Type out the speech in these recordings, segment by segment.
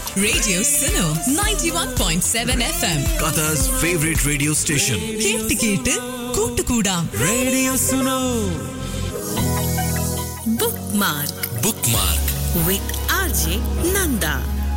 Radio Suno 91.7 FM. Qatar's favorite radio station. കേട്ട് കേട്ട് കൂട്ടുകൂടാം Radio Suno. bookmark Bookmark. with RJ Nanda.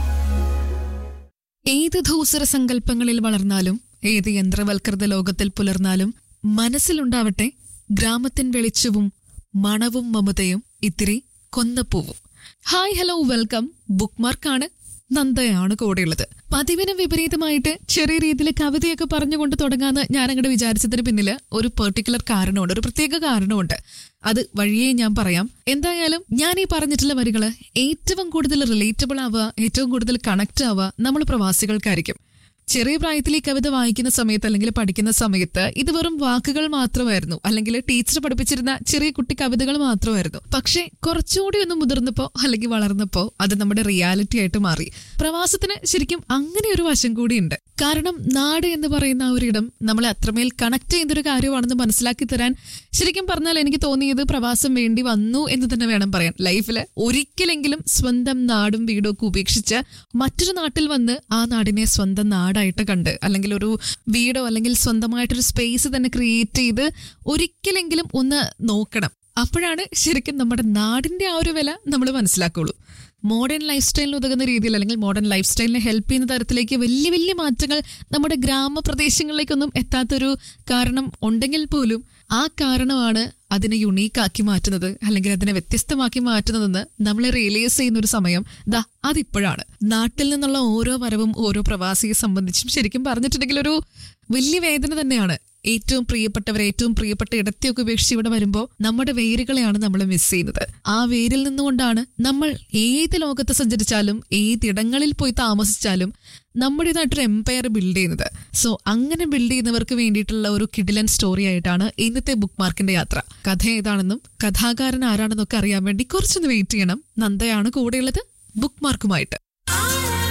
ഏത് ധൂസര സങ്കല്പങ്ങളിൽ വളർന്നാലും ഏത് യന്ത്രവൽകൃത ലോകത്തിൽ പുലർന്നാലും മനസ്സിലുണ്ടാവട്ടെ ഗ്രാമത്തിൻ വെളിച്ചവും മണവും മമതയും ഇത്തിരി കൊന്നപ്പൂവും ഹായ് ഹലോ വെൽക്കം ബുക്ക് മാർക്കാണ് നന്ദയാണ് കൂടെയുള്ളത് പതിവിന് വിപരീതമായിട്ട് ചെറിയ രീതിയിൽ കവിതയൊക്കെ പറഞ്ഞുകൊണ്ട് തുടങ്ങാന്ന് ഞാൻ അങ്ങോട്ട് വിചാരിച്ചതിന് പിന്നില് ഒരു പെർട്ടിക്കുലർ കാരണമുണ്ട് ഒരു പ്രത്യേക കാരണമുണ്ട് അത് വഴിയേ ഞാൻ പറയാം എന്തായാലും ഞാൻ ഈ പറഞ്ഞിട്ടുള്ള വരികള് ഏറ്റവും കൂടുതൽ റിലേറ്റബിൾ ആവുക ഏറ്റവും കൂടുതൽ കണക്ട് ആവുക നമ്മൾ പ്രവാസികൾക്കായിരിക്കും ചെറിയ പ്രായത്തിൽ ഈ കവിത വായിക്കുന്ന സമയത്ത് അല്ലെങ്കിൽ പഠിക്കുന്ന സമയത്ത് ഇത് വെറും വാക്കുകൾ മാത്രമായിരുന്നു അല്ലെങ്കിൽ ടീച്ചർ പഠിപ്പിച്ചിരുന്ന ചെറിയ കുട്ടി കവിതകൾ മാത്രമായിരുന്നു പക്ഷെ കുറച്ചുകൂടി ഒന്ന് മുതിർന്നപ്പോ അല്ലെങ്കിൽ വളർന്നപ്പോ അത് നമ്മുടെ റിയാലിറ്റി ആയിട്ട് മാറി പ്രവാസത്തിന് ശരിക്കും അങ്ങനെ ഒരു വശം കൂടിയുണ്ട് കാരണം നാട് എന്ന് പറയുന്ന ആ ഒരു ഇടം നമ്മളെ അത്രമേൽ കണക്ട് ചെയ്യുന്ന ഒരു കാര്യമാണെന്ന് മനസ്സിലാക്കി തരാൻ ശരിക്കും പറഞ്ഞാൽ എനിക്ക് തോന്നിയത് പ്രവാസം വേണ്ടി വന്നു എന്ന് തന്നെ വേണം പറയാൻ ലൈഫിൽ ഒരിക്കലെങ്കിലും സ്വന്തം നാടും വീടും ഒക്കെ ഉപേക്ഷിച്ച് മറ്റൊരു നാട്ടിൽ വന്ന് ആ നാടിനെ സ്വന്തം നാടായിട്ട് കണ്ട് അല്ലെങ്കിൽ ഒരു വീടോ അല്ലെങ്കിൽ സ്വന്തമായിട്ടൊരു സ്പേസ് തന്നെ ക്രിയേറ്റ് ചെയ്ത് ഒരിക്കലെങ്കിലും ഒന്ന് നോക്കണം അപ്പോഴാണ് ശരിക്കും നമ്മുടെ നാടിന്റെ ആ ഒരു വില നമ്മൾ മനസ്സിലാക്കുള്ളൂ മോഡേൺ ലൈഫ് സ്റ്റൈലിന് ഉതകുന്ന രീതിയിൽ അല്ലെങ്കിൽ മോഡേൺ ലൈഫ് സ്റ്റൈലിനെ ഹെൽപ്പ് ചെയ്യുന്ന തരത്തിലേക്ക് വലിയ വലിയ മാറ്റങ്ങൾ നമ്മുടെ ഗ്രാമപ്രദേശങ്ങളിലേക്കൊന്നും എത്താത്തൊരു കാരണം ഉണ്ടെങ്കിൽ പോലും ആ കാരണമാണ് അതിനെ യുണീക്കാക്കി മാറ്റുന്നത് അല്ലെങ്കിൽ അതിനെ വ്യത്യസ്തമാക്കി മാറ്റുന്നതെന്ന് നമ്മൾ റിയലൈസ് ചെയ്യുന്ന ഒരു സമയം ദാ അതിപ്പോഴാണ് നാട്ടിൽ നിന്നുള്ള ഓരോ വരവും ഓരോ പ്രവാസിയെ സംബന്ധിച്ചും ശരിക്കും പറഞ്ഞിട്ടുണ്ടെങ്കിൽ ഒരു വലിയ വേദന തന്നെയാണ് ഏറ്റവും പ്രിയപ്പെട്ടവർ ഏറ്റവും പ്രിയപ്പെട്ട ഇടത്തെയൊക്കെ ഉപേക്ഷിച്ച് ഇവിടെ വരുമ്പോൾ നമ്മുടെ വേരുകളെയാണ് നമ്മൾ മിസ് ചെയ്യുന്നത് ആ വേരിൽ നിന്നുകൊണ്ടാണ് നമ്മൾ ഏത് ലോകത്ത് സഞ്ചരിച്ചാലും ഏതിടങ്ങളിൽ പോയി താമസിച്ചാലും നമ്മുടേതായിട്ടൊരു എംപയർ ബിൽഡ് ചെയ്യുന്നത് സോ അങ്ങനെ ബിൽഡ് ചെയ്യുന്നവർക്ക് വേണ്ടിയിട്ടുള്ള ഒരു കിഡിലൻ സ്റ്റോറി ആയിട്ടാണ് ഇന്നത്തെ ബുക്ക് മാർക്കിന്റെ യാത്ര കഥ ഏതാണെന്നും കഥാകാരൻ ആരാണെന്നൊക്കെ അറിയാൻ വേണ്ടി കുറച്ചൊന്ന് വെയിറ്റ് ചെയ്യണം നന്ദയാണ് കൂടെയുള്ളത് ബുക്ക് മാർക്കുമായിട്ട്